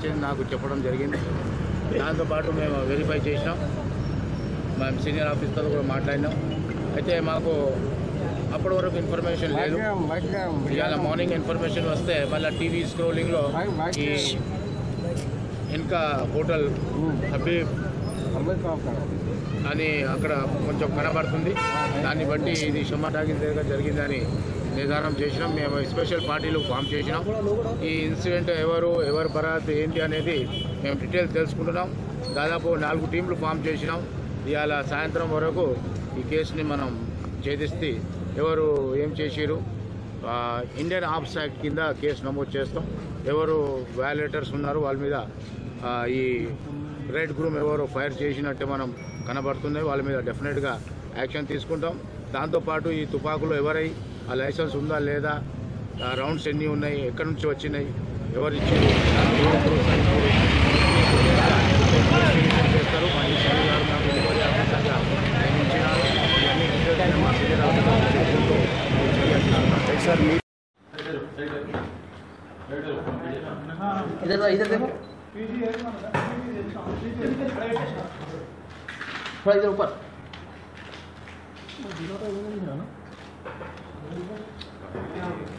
information నాకు చెప్పడం జరిగింది దాంతోపాటు మేము వెరిఫై చేసినాం మేము సీనియర్ ఆఫీసర్తో కూడా మాట్లాడినాం అయితే మాకు అప్పటి వరకు ఇన్ఫర్మేషన్ లేదు ఇవాళ మార్నింగ్ ఇన్ఫర్మేషన్ వస్తే మళ్ళీ టీవీ స్క్రోలింగ్లో ఈ ఇంకా హోటల్ హబీబ్ అని అక్కడ కొంచెం కనబడుతుంది దాన్ని బట్టి ఇది షమ్మా టాకిస్ దగ్గర జరిగిందని నిర్ధారణ చేసినాం మేము స్పెషల్ పార్టీలు ఫామ్ చేసినాం ఈ ఇన్సిడెంట్ ఎవరు ఎవరు బరాత్ ఏంటి అనేది మేము డీటెయిల్స్ తెలుసుకుంటున్నాం దాదాపు నాలుగు టీంలు ఫామ్ చేసినాం ఇవాళ సాయంత్రం వరకు ఈ కేసుని మనం ఛేదిస్తే ఎవరు ఏం చేసిరు ఆ, ఇండియన్ ఆర్మ్స్ యాక్ట్ కింద కేసు నమోదు చేస్తాం ఎవరు వ్యాలేటర్స్ ఉన్నారు వాళ్ళ మీద ఆ, ఈ రెడ్ గ్రూమ్ ఎవరు ఫైర్ చేసినట్టే మనం కనబడుతుంది వాళ్ళ మీద డెఫినెట్గా యాక్షన్ తీసుకుంటాం దాంతోపాటు ఈ తుపాకులు ఎవరై ఆ లైసెన్స్ ఉందా లేదా ఆ రౌండ్స్ ఎన్ని ఉన్నాయి ఎక్కడి నుంచి వచ్చినాయి ఎవరు ఇచ్చారు దానికి ఏ proofs అని చెప్పి investigation చేస్తారు మా ఈశ్వరి గారు నాకు డెలివరీ ఆఫీసర్గా నియమించినారు ఇవన్నీ డీటెయిల్స్ మా సీనియర్ ఆఫీసర్ తెలుసుకుంటూ చర్య తీసుకున్నాం इधर इधर देखो थोड़ा इधर ऊपर जीरो तो इन्होंने नहीं है ना